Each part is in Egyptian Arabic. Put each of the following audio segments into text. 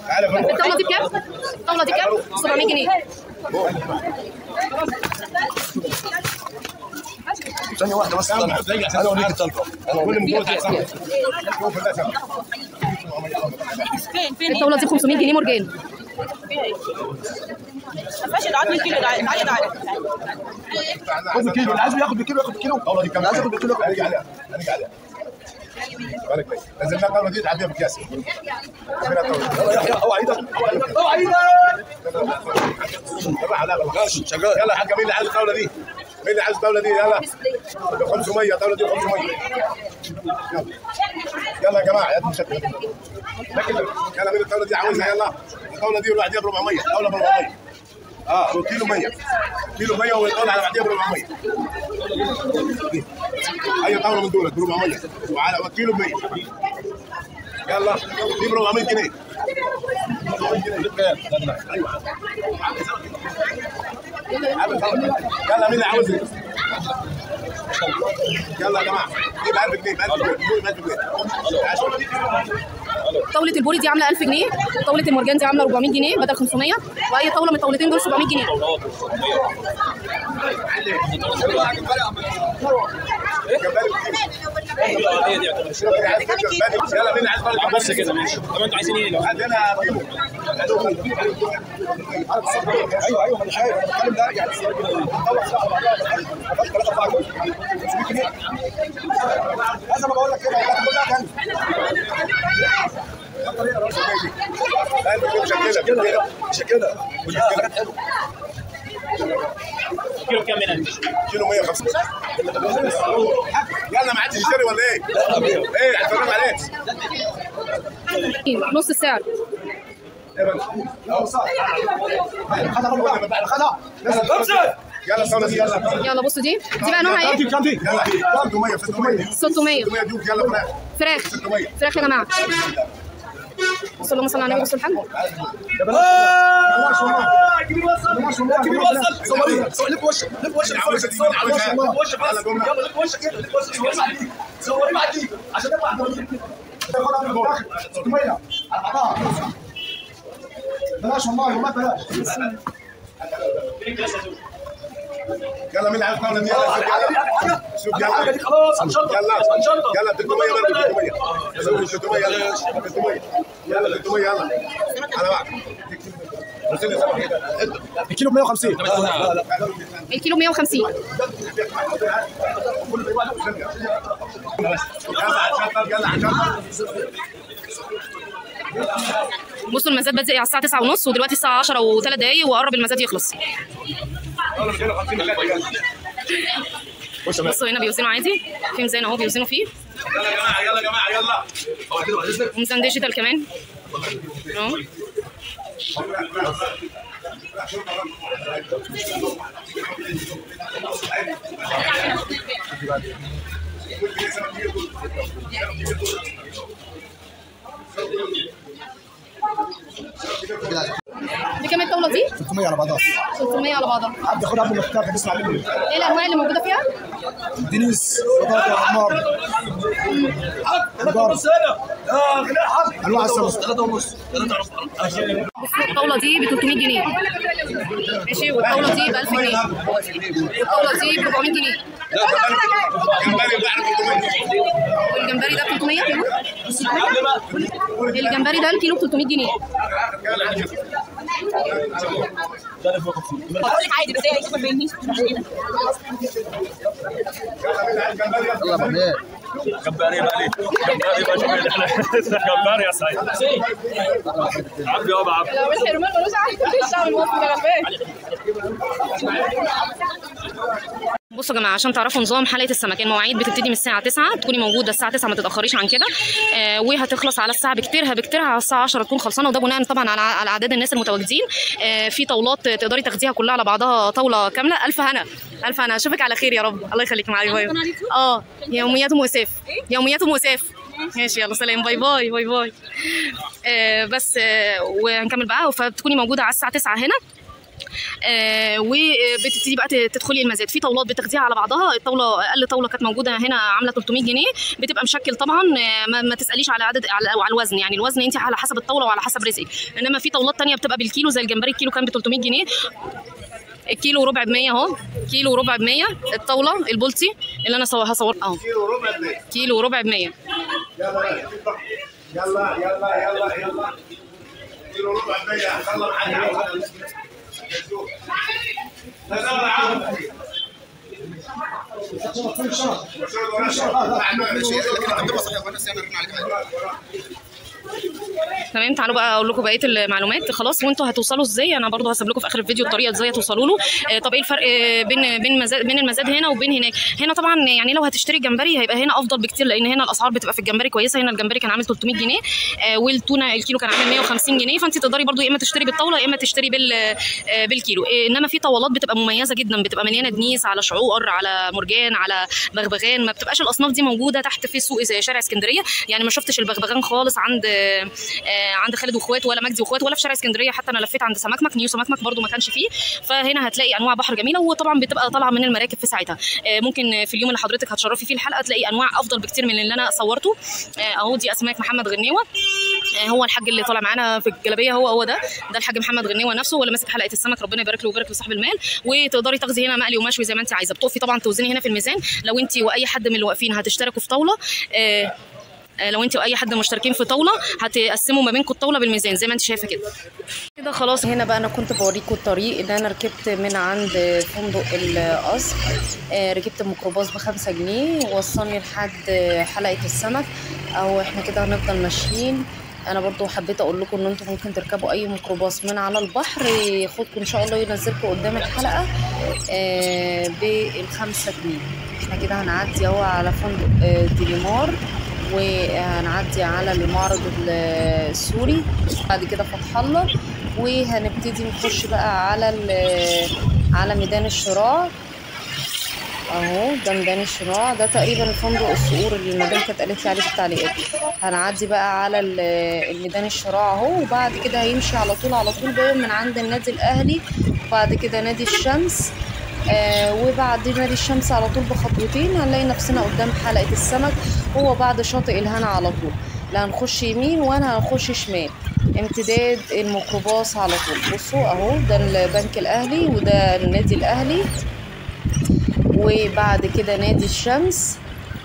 الطاوله دي بكام؟ الطاوله دي بكام؟ 700 جنيه ثانية واحدة بس انا اوريك الطلقة انا اوريك فين فين الطاوله دي 500 جنيه مرجان ما ينفعش العاد من كيلو تعالى تعالى تعالى خد كيلو اللي عايزه ياخد بكيلو ياخد كيلو الطاوله دي كام؟ اللي عايز ياخد بكيلو ياخد هنيجي عليها هنيجي عليها بالك كويس نزلنا الطاوله دي تعبيها بكاس فين الطاوله؟ يلا اوعى ايدك اوعى ايدك يلا على ماشي شغال يلا يا حاج مين اللي عايز الطاوله دي؟ مين اللي عايز الطاوله دي؟ يلا ب 500 الطاوله دي 500 يلا يلا يا جماعه يا مشكل لكن يلا مين الطاوله دي عاوزها يلا الطاوله دي بعديها ب 400 الطاوله ب 400 اه كيلو 100 كيلو 100 والطاوله على بعديها ب 400 اي طاوله من دول ب 400 وعلى كيلو 100 يلا دي ب 400 جنيه يلا مين اللي عاوز إيه؟ يلا يا جماعه دي ب 1000 جنيه ب 1000 جنيه ب 1000 جنيه طاوله البوري دي عامله 1000 جنيه طاوله المرجان دي عامله 400 جنيه بدل 500 واي طاوله من الطاولتين دول 700 جنيه يلا مين اللي عايز طاوله بس كده ماشي طب انتوا عايزين ايه لو عندنا ايوه ايوه انا عارف انا بتكلم ده يعني هذا ما بقول لك كده والله كلها كلب مش كده مش كده مش حاجات حلوه كيلو كام من انت؟ كيلو 150 يلا ما عادش يشتري ولا ايه؟ ايه هتفرج عليك نص السعر يلا الصوره دي يلا يلا بصوا دي دي بقى نوعها ايه؟ كام دي؟ يلا 600 600 600 600 دوك يلا فراخ فراخ 600 فراخ يا جماعه صلى الله وسلم على النبي وصلى الحمد كبير وصل صوري لف وشك لف وشك عاوزة دي، عاوزة. لف وشك يلا بس جملة. يلا لف وشك كده لف وشك صوري مع دي صوري مع دي عشان نطلع على 600 على بعضها بلاش والله والله بلاش يلا مين عايز طاوله دي يلا شوف الحاجه يلا دي خلاص هنشطب يلا هنشطب يلا 300 يلا 300 600 يلا 600 يلا 300 يلا على بعض رسل سبعه كده الكيلو ب 150 لا لا لا الكيلو 150 يلا عشان يلا عشان بصوا المزاد بدأ على الساعه 9 ونص ودلوقتي الساعه 10 و3 دقايق وقرب المزاد يخلص بصوا هنا بيوزنوا عادي في ميزان اهو بيوزنوا فيه يلا يا جماعه يلا يا جماعه يلا وميزان ديجيتال كمان اهو دي كام الطاوله دي 600 على بعضها 300 على بعضها عبد ياخدها قبل ما تفتح تسمع مني ايه الانواع اللي موجوده فيها دينيس بطاطا حمار خضار انواع السمك ثلاثة ونص ثلاثة ونص بصوا الطاوله دي ب 300 جنيه ماشي والطاوله دي ب 1000 جنيه الطاوله دي ب 400 جنيه والجمبري ده ب 300 الجمبري ده الكيلو ب 300 جنيه بقول لك عادي بس هي ما بينيش يلا بنات كباري بالي كباري بالي كباري يا سعيد عبد يابا عبد لو الحرمان ملوش علاقه بالشعب المصري ده غلبان بصوا يا جماعه عشان تعرفوا نظام حلقه السمك المواعيد بتبتدي من الساعه 9 تكوني موجوده الساعه 9 ما تتاخريش عن كده آه وهتخلص على الساعه بكتيرها بكتيرها على الساعه 10 تكون خلصانه وده بناء طبعا على على اعداد الناس المتواجدين آه في طاولات تقدري تاخديها كلها على بعضها طاوله كامله الف هنا الف هنا اشوفك على خير يا رب الله يخليك معايا باي اه يوميات ام وساف يوميات ام وساف ماشي يلا سلام باي باي باي باي آه بس آه وهنكمل بقى فبتكوني موجوده على الساعه 9 هنا آه وبتبتدي بقى ت- تدخلي المزاد في طاولات بتاخديها على بعضها الطاوله اقل طاوله كانت موجوده هنا عامله 300 جنيه بتبقى مشكل طبعا آه، ما, ما تساليش على عدد على, على الوزن يعني الوزن انت على حسب الطاوله وعلى حسب رزقك انما في طاولات تانية بتبقى بالكيلو زي الجمبري الكيلو كان ب 300 جنيه الكيلو ربع ب 100 اهو كيلو ربع ب 100 الطاوله البولتي اللي انا صو- هصور اهو كيلو ربع بليل كيلو ربع ب 100 يلا يلا يلا يلا يلا كيلو ربع بليل يلا معايا تمام تعالوا بقى اقول لكم بقيه المعلومات خلاص وانتوا هتوصلوا ازاي انا برضو هسيب لكم في اخر الفيديو الطريقه ازاي توصلوا له آه، طب ايه الفرق آه، بين بين مزاد بين المزاد هنا وبين هناك هنا طبعا يعني لو هتشتري جمبري هيبقى هنا افضل بكتير لان هنا الاسعار بتبقى في الجمبري كويسه هنا الجمبري كان عامل 300 جنيه آه، والتونه الكيلو كان عامل 150 جنيه فانت تقدري برضو يا اما تشتري بالطاوله يا اما تشتري بال آه، بالكيلو آه، انما في طاولات بتبقى مميزه جدا بتبقى مليانه دنيس على شعور على مرجان على بغبغان ما بتبقاش الاصناف دي موجوده تحت في سوق زي شارع اسكندريه يعني ما شفتش البغبغان خالص عند آه، آه، عند خالد واخواته ولا مجدي واخواته ولا في شارع اسكندريه حتى انا لفيت عند سمكمك نيو سمكمك برضو ما كانش فيه فهنا هتلاقي انواع بحر جميله وطبعا بتبقى طالعه من المراكب في ساعتها آه، ممكن في اليوم اللي حضرتك هتشرفي فيه الحلقه تلاقي انواع افضل بكتير من اللي انا صورته آه، اهو دي اسماك محمد غنيوه آه، هو الحاج اللي طالع معانا في الجلابيه هو هو ده ده الحاج محمد غنيوه نفسه هو اللي ماسك حلقه السمك ربنا يبارك له ويبارك لصاحب المال وتقدري تاخدي هنا مقلي ومشوي زي ما انت عايزه بتقفي طبعا توزني هنا في الميزان لو انت واي حد من اللي واقفين هتشتركوا في طاوله آه، آه، لو انت واي حد مشتركين في طاوله هتقسموا ما بينكم الطاوله بالميزان زي ما انت شايفه كده كده خلاص هنا بقى انا كنت بوريكم الطريق اللي انا ركبت من عند فندق القصر آه، ركبت الميكروباص بخمسة جنيه وصلني لحد حلقة السمك او احنا كده هنفضل ماشيين انا برضو حبيت اقول لكم ان انتم ممكن تركبوا اي ميكروباص من على البحر ياخدكم ان شاء الله ينزلكم قدام الحلقة آه، بالخمسة جنيه احنا كده هنعدي اهو على فندق آه، ديليمار وهنعدي على المعرض السوري بعد كده فتح الله وهنبتدي نخش بقى على ال- على ميدان الشراع اهو ده ميدان الشراع ده تقريبا الفندق الصقور اللي المدام كانت قالت لي عليه في التعليقات هنعدي بقى على ال- الميدان الشراع اهو وبعد كده هيمشي على طول على طول بقى من عند النادي الاهلي وبعد كده نادي الشمس آه وبعد نادي الشمس على طول بخطوتين هنلاقي نفسنا قدام حلقة السمك هو بعد شاطئ الهنا على طول لا هنخش يمين وانا هنخش شمال امتداد الميكروباص على طول بصوا اهو ده البنك الاهلي وده النادي الاهلي وبعد كده نادي الشمس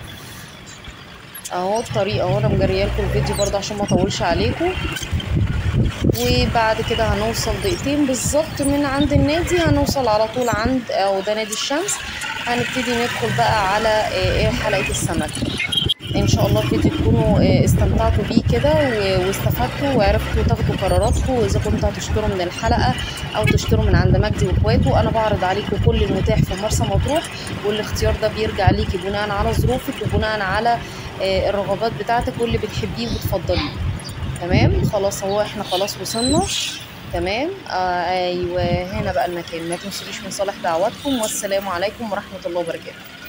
اهو الطريق اهو انا مجريه لكم الفيديو برضه عشان ما اطولش عليكم وبعد كده هنوصل دقيقتين بالظبط من عند النادي هنوصل على طول عند او ده نادي الشمس هنبتدي ندخل بقى على آه، ايه حلقة السمك ان شاء الله الفيديو تكونوا آه، استمتعتوا بيه كده و- واستفدتوا وعرفتوا تاخدوا قراراتكم واذا كنتوا هتشتروا من الحلقة او تشتروا من عند مجدي واخواته انا بعرض عليكم كل المتاح في مرسى مطروح والاختيار ده بيرجع ليكي بناء على ظروفك وبناء على آه، الرغبات بتاعتك واللي بتحبيه وبتفضليه تمام خلاص هو احنا خلاص وصلنا تمام آه ايوه هنا بقى المكان ما تنسوش من صالح دعواتكم والسلام عليكم ورحمه الله وبركاته